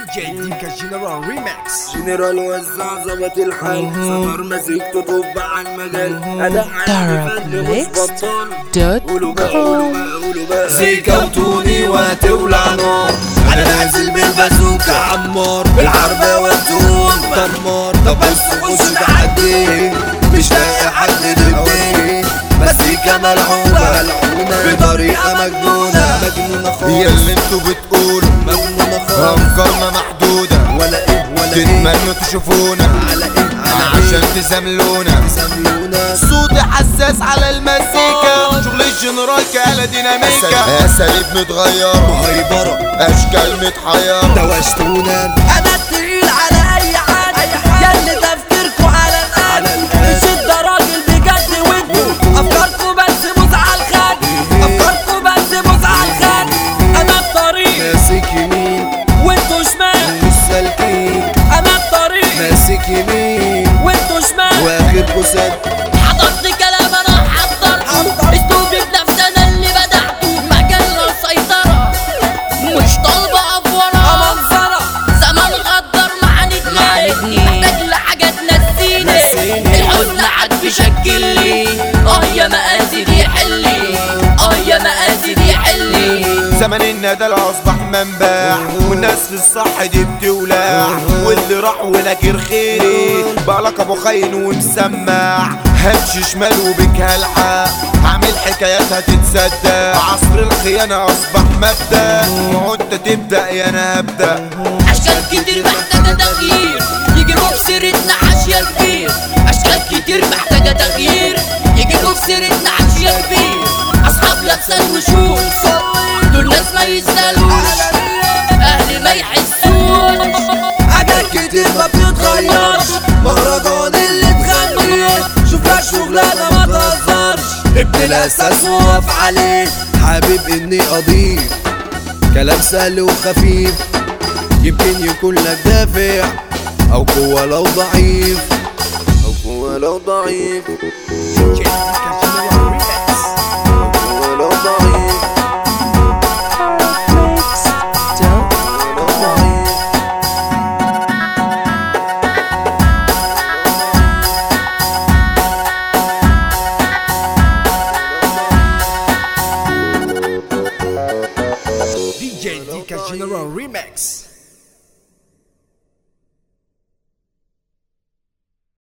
جاي كجنرال ريماكس جنرال وزع ظبط الحال سطر مزيكته طب على المجال اداء عالي فن مش بطال دوت قولوا بقى قولوا كوم بقى قولوا بقى سيكا وتوني وهتولع نار انا نازل بالبازوكا عمار بالحرب والتون دمار طب بس خش تعدي مش لاقي حد ضدي مزيكا ملعوبة بطريقة مجنونة مجنونة خالص هي اللي انتوا بتقولوا مجنونة خالص افكارنا محدودة ولا ايه ولا ايه تتمنوا تشوفونا على ايه على عشان تزاملونا سملونا صوتي حساس على المزيكا شغل الجنرال كآلة ديناميكا اساليب متغيرة هيبرة اشكال متحيرة دوشتونا انا التقيل على اي حد ياللي تفكيركوا على على القد القد. مش ده راجل بجد وانتوا افكاركوا بس موز على الخد افكاركوا بس موز على الخد انا الطريق ماسك يمين وانتوا شمال مش سالكين انا الطريق ماسك يمين وانتوا شمال واخركوا سد حضرت كلام انا حضرته اسلوبي بنفسي انا اللي بدأته مجال السيطرة مش طالبة افورة منظرة زمان غدر معاندني محتاج لحاجة تنسيني نسيني. الحزن عاد بيشكل لي اه يا مقاسي دي حلي اه يا مقاسي دي حلي زمن الندل اصبح منبع والناس في الصح دي بتولع واللي راح وناكر خيري بقلك ابو خاين ومسمع همشي شمال وبك هلحق هعمل حكايات هتتصدق عصر الخيانة اصبح مبدأ ما هو انت تبدأ يا انا هبدأ اشكال كتير محتاجة تغيير يجيبوا في سيرتنا حاشية كبير اشكال كتير محتاجة تغيير يجيبوا في سيرتنا حاشية كبير اصحاب لابسة الوشوش دول ناس ما يسألوش اهلي ما يحسوش حاجات كتير ما بتتغيرش مهرجان اللي تغنيه شوف لك شغلانه ما تهزرش ابن الاساس وقف عليه حابب اني اضيف كلام سهل وخفيف يمكن يكون لك دافع او قوة لو ضعيف او قوة لو ضعيف جاي كجنرال ريماكس